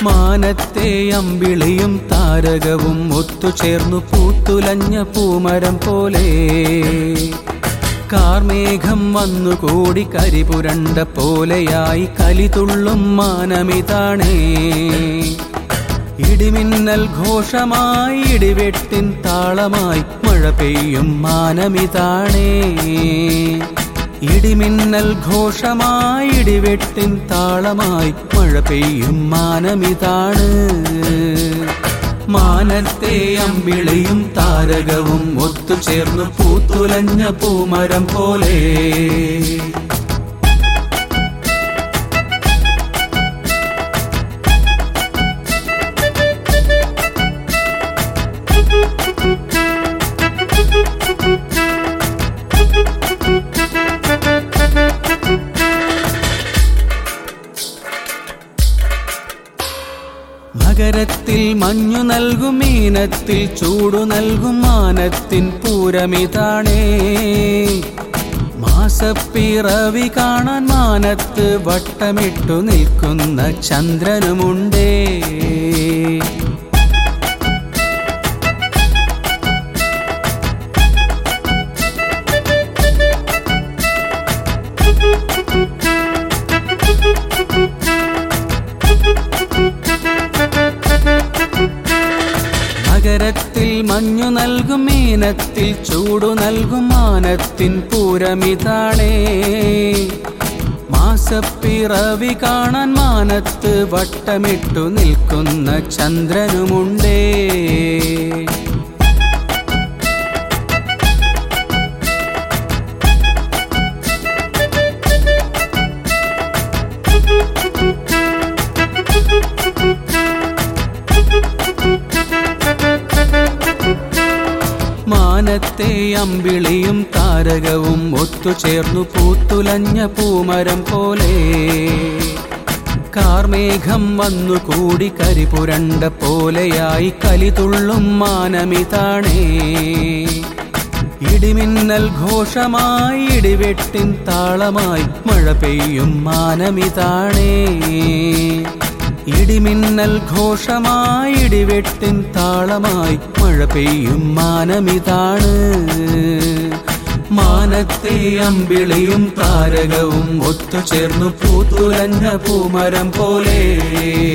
മാനത്തെ അമ്പിളിയും താരകവും ഒത്തുചേർന്നു പൂത്തുലഞ്ഞ പൂമരം പോലെ കാർമേഘം വന്നുകൂടി കരിപുരണ്ട പോലെയായി കലിതുള്ളും മാനമിതാണേ ഇടിമിന്നൽ ഘോഷമായി ഇടിവെട്ടിൻ താളമായി മഴ പെയ്യും മാനമിതാണേ ഇടിമിന്നൽ ഘോഷമായി ഇടിവെട്ടിൻ താളമായി മഴ പെയ്യും മാനമിതാണ് മാനത്തെ അമ്പിളിയും താരകവും ഒത്തുചേർന്നു പൂത്തുലഞ്ഞ പൂമരം പോലെ നഗരത്തിൽ മഞ്ഞു നൽകും മീനത്തിൽ ചൂടു നൽകും മാനത്തിൻ പൂരമിതാണേ മാസപ്പിറവി കാണാൻ മാനത്ത് വട്ടമിട്ടു നിൽക്കുന്ന ചന്ദ്രനുമുണ്ടേ നഗരത്തിൽ മഞ്ഞു നൽകും മീനത്തിൽ ചൂടു നൽകും മാനത്തിൻ പൂരമിതാണേ മാസപ്പിറവി കാണാൻ മാനത്ത് വട്ടമിട്ടു നിൽക്കുന്ന ചന്ദ്രനുമുണ്ടേ മാനത്തെ അമ്പിളിയും താരകവും ഒത്തുചേർന്നു പൂത്തുലഞ്ഞ പൂമരം പോലെ കാർമേഘം വന്നുകൂടി കരിപുരണ്ട പോലെയായി കലിതുള്ളും മാനമിതാണേ ഇടിമിന്നൽ ഘോഷമായി ഇടിവെട്ടിൻ താളമായി മഴ പെയ്യും മാനമിതാണേ ഇടിമിന്നൽ ഘോഷമായി ഇടിവെട്ടിൻ താളമായി മഴ പെയ്യും മാനമിതാണ് മാനത്തെ അമ്പിളിയും താരകവും ഒത്തുചേർന്നു പൂത്തുലഞ്ഞ പൂമരം പോലെ